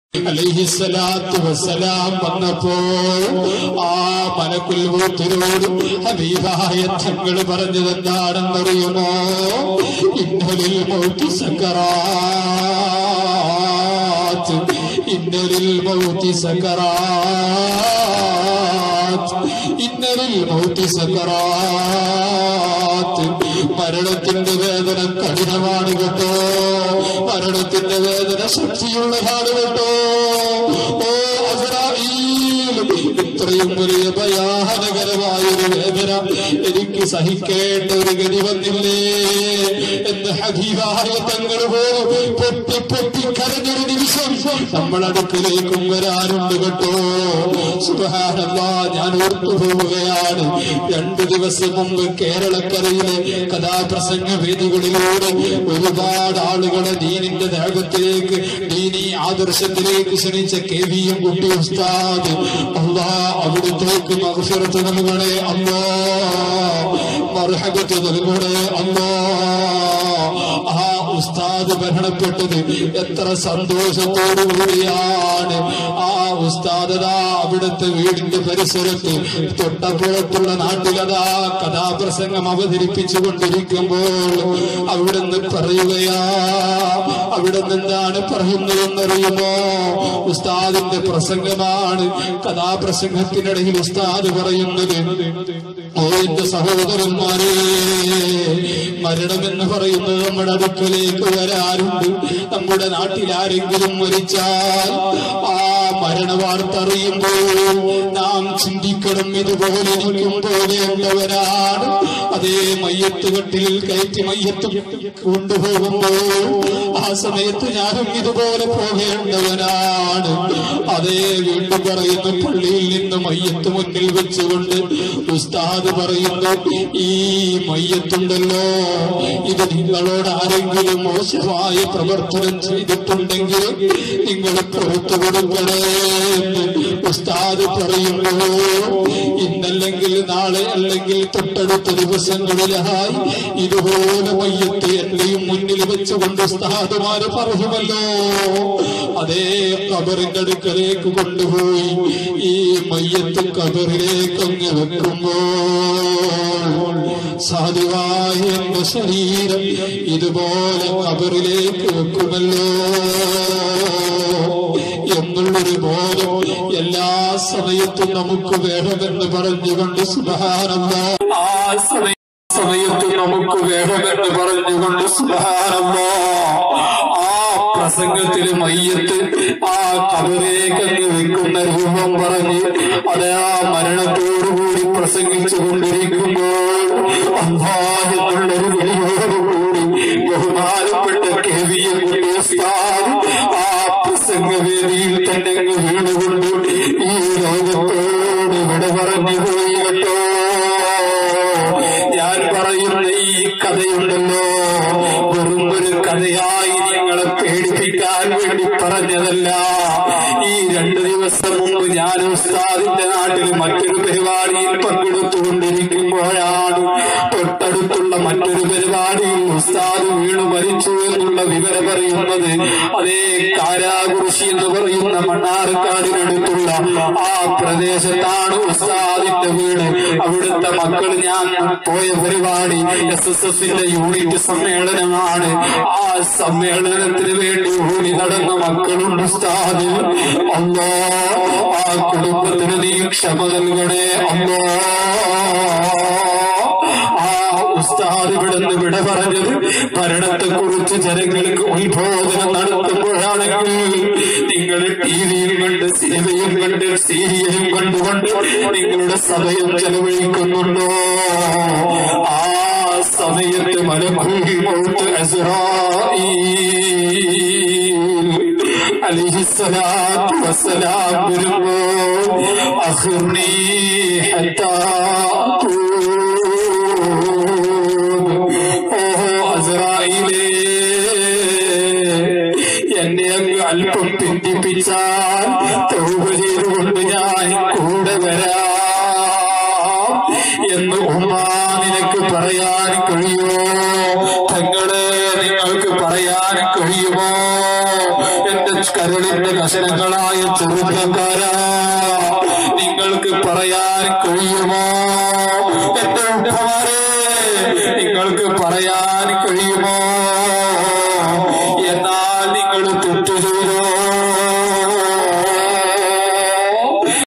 അലൈഹിസ്സലാത്തു വസ്സലാം വന്നപ്പോ ആ മലക്കുൽ മൂത്തിനോട് ഹബീബായ തങ്ങൾ പറഞ്ഞത് എന്താണെന്നറിയുമോ ഇന്നലിൽ മൗത്തി സക്കറാത്ത് ഇന്നലിൽ മൗത്തി സക്കറാത്ത് ഇന്നലിൽ മൗത്തി സക്കറാത്ത് മരണത്തിന്റെ വേദന കഠിനമാണ് കേട്ടോ മരണത്തിന്റെ വേദന ശക്തിയുള്ളതാണ് കേട്ടോ ഓ അസ്രായീൽ ഇത്രയും വലിയ ഭയാനകരമായൊരു വേദന എനിക്ക് സഹിക്കേണ്ട ഒരു ഗതി വന്നില്ലേ എന്ന് ഹബീബായ തങ്ങൾ പോലും പൊട്ടി പൊട്ടി കരഞ്ഞൊരു നിമിഷം നമ്മളടുക്കിലേക്കും വരാറുണ്ട് കേട്ടോ സുബഹാനല്ലാ ഞാൻ ഓർത്തു പോവുകയാണ് രണ്ടു ദിവസം മുമ്പ് കേരളക്കരയിലെ കഥാപ്രസംഗ വേദികളിലൂടെ ഒരുപാട് ആളുകളെ ദീനിന്റെ ദേഹത്തിലേക്ക് ദീനി ആദർശത്തിലേക്ക് ക്ഷണിച്ച കെ വി എം കുട്ടി ഉസ്താദ് അള്ളാ അവിടുത്തേക്ക് മകഫിറത്ത് നൽകണേ അല്ലോ മർഹബത്ത് നൽകണേ അല്ലോ ആ ഉസ്താദ് മരണപ്പെട്ടത് എത്ര സന്തോഷത്തോടു കൂടിയാണ് ആ ഉസ്താദതാ അവിടുത്തെ വീടിന്റെ പരിസരത്ത് തൊട്ടപ്പുറത്തുള്ള നാട്ടിലതാ കഥാപ്രസംഗം അവതരിപ്പിച്ചു കൊണ്ടിരിക്കുമ്പോൾ അവിടുന്ന് പറയുകയാ അവിടുന്ന് എന്താണ് പറയുന്നതെന്നറിയുമോ ഉസ്താദിന്റെ പ്രസംഗമാണ് കഥാപ്രസംഗത്തിനിടയിൽ ഉസ്താദ് പറയുന്നത് ഓ എന്റെ സഹോദരന്മാരെ മരണമെന്ന് പറയുന്നത് നമ്മുടെ അടുക്കലേക്ക് വരാറുണ്ട് നമ്മുടെ നാട്ടിൽ ആരെങ്കിലും മരിച്ചാൽ ആ മരണ വാർത്ത അറിയുമ്പോൾ നാം ചിന്തിക്കണം ഇതുപോലെ എനിക്കും പോലെയുള്ളവരാണ് അതേ മയ്യത്ത് കട്ടിലിൽ കയറ്റി മയ്യത്ത് കൊണ്ടുപോകുമ്പോൾ ആ സമയത്ത് ഞാനും ഇതുപോലെ പോകേണ്ടവനാണ് അതേ വീണ്ടും പറയുന്നു പള്ളിയിൽ നിന്ന് മയ്യത്ത് മുന്നിൽ വെച്ചുകൊണ്ട് ഉസ്താദ് പറയുന്നു ഈ മയ്യത്തുണ്ടല്ലോ ഇത് നിങ്ങളോട് ആരെങ്കിലും മോശമായ പ്രവർത്തനം ചെയ്തിട്ടുണ്ടെങ്കിൽ നിങ്ങൾ പുറത്തു കൊടുക്കണേ എന്ന് ഉസ്താദ് പറയുമ്പോൾ ഇന്നല്ലെങ്കിൽ നാളെ അല്ലെങ്കിൽ തൊട്ടടുത്ത ദിവസങ്ങളിലായി ഇതുപോലെ മയ്യത്ത് എന്റെയും മുന്നിൽ വെച്ചുകൊണ്ട് ഉസ്താദുമാര് പറയുമല്ലോ അതേ കബറിന്റെ അടുക്കലേക്ക് കൊണ്ടുപോയി ഈ മയ്യത്ത് കബറിലേക്ക് അങ്ങ് വെക്കുമ്പോൾ സാധുവായ എന്റെ ശരീരം ഇതുപോലെ കബറിലേക്ക് വെക്കുമല്ലോ എന്നുള്ളൊരു ബോധം എല്ലാ സമയത്തും നമുക്ക് വേണമെന്ന് പറഞ്ഞുകൊണ്ട് സുധാനന്ദ ആ സമയ സമയത്ത് നമുക്ക് വേണമെന്ന് പറഞ്ഞുകൊണ്ട് സുധാനന്ദ ആ പ്രസംഗത്തിൽ മയ്യത്ത് ആ കബറേക്കങ്ങ് വെക്കുന്ന രൂപം പറഞ്ഞ് അത് ആ മരണത്തോടുകൂടി പ്രസംഗിച്ചു കൊണ്ടിരിക്കുമ്പോൾ അന്താഹെന്നുള്ളൊരു വിളിയോടുകൂടി ബഹുമാനപ്പെട്ട കെ വി എം ഉസ്താദ് ആ പ്രസംഗവേദിയിൽ തന്നെ അങ്ങ് വീണുകൊണ്ട് ഈ ലോകത്തോട് വിട പറഞ്ഞു പോയി കേട്ടോ ഞാൻ പറയുന്ന ഈ കഥയുണ്ടല്ലോ വെറും ഒരു കഥയായി നിങ്ങളെ പേടിപ്പിക്കാൻ വേണ്ടി പറഞ്ഞതല്ല ഈ രണ്ടു ദിവസം മുമ്പ് ഞാൻ ഉസ്താദിന്റെ നാട്ടിൽ മറ്റൊരു പരിപാടിയിൽ പങ്കെടുത്തുകൊണ്ടിരിക്കുമ്പോഴാണ് തൊട്ടടുത്തുള്ള മറ്റൊരു പരിപാടിയിൽ ഉസ്താദ് വീണു മരിച്ചു എന്നുള്ള വിവരം പറയുന്നത് അതേ കാരാകുറിശി എന്ന് പറയുന്ന മണ്ണാർക്കാടിനടുത്തുള്ള ആ പ്രദേശത്താണ് ഉസ്താദിന്റെ വീട് അവിടുത്തെ മക്കൾ ഞാൻ പോയ പരിപാടി എസ് എസ് എസിന്റെ യൂണിറ്റ് സമ്മേളനമാണ് ആ സമ്മേളനത്തിന് വേണ്ടി ഓടി നടന്ന മക്കളുണ്ട് ഉസ്താദ് അല്ലോ ആ കുടുംബത്തിന് നീ ക്ഷമ നൽകണേ അല്ലോ ആ ഉസ്താദ് ഇവിടുന്ന് വിട പറഞ്ഞത് ഭരണത്തെ കുറിച്ച് ജനങ്ങൾക്ക് ഉത്ബോധനം നടത്തുമ്പോഴാണെങ്കിൽ നിങ്ങൾ ടി വിയും കണ്ട് സിനിമയും കണ്ട് സീരിയലും കണ്ടുകൊണ്ട് നിങ്ങളുടെ സമയം ചെലവഴിക്കുന്നുണ്ടോ ആ സമയത്ത് മലക്കൂഹി മൗത്ത് അലിഹിസ്സലാത്തു വസ്സലാം വരുമ്പോൾ അഖിർനി ഹത്താ ഓഹോ അസറായിലേ എന്നെ അങ്ങ് അല്പം പിന്തിപ്പിച്ചാൽ തൗബ ചെയ്തുകൊണ്ട് ഞാൻ കൂടെ വരാം എന്ന് ഉമ്മ നിനക്ക് പറയാൻ കഴിയുമോ തങ്ങളെ നിങ്ങൾക്ക് പറയാൻ കഴിയുമോ എന്റെ കരളെ മരടിന്റെ കഷണങ്ങളായ ചെറുപ്പക്കാരാ നിങ്ങൾക്ക് പറയാൻ കഴിയുമോ എന്റെ ഉപ്പമാരെ നിങ്ങൾക്ക് പറയാൻ കഴിയുമോ എന്നാൽ നിങ്ങൾ തെറ്റു ചെയ്തോ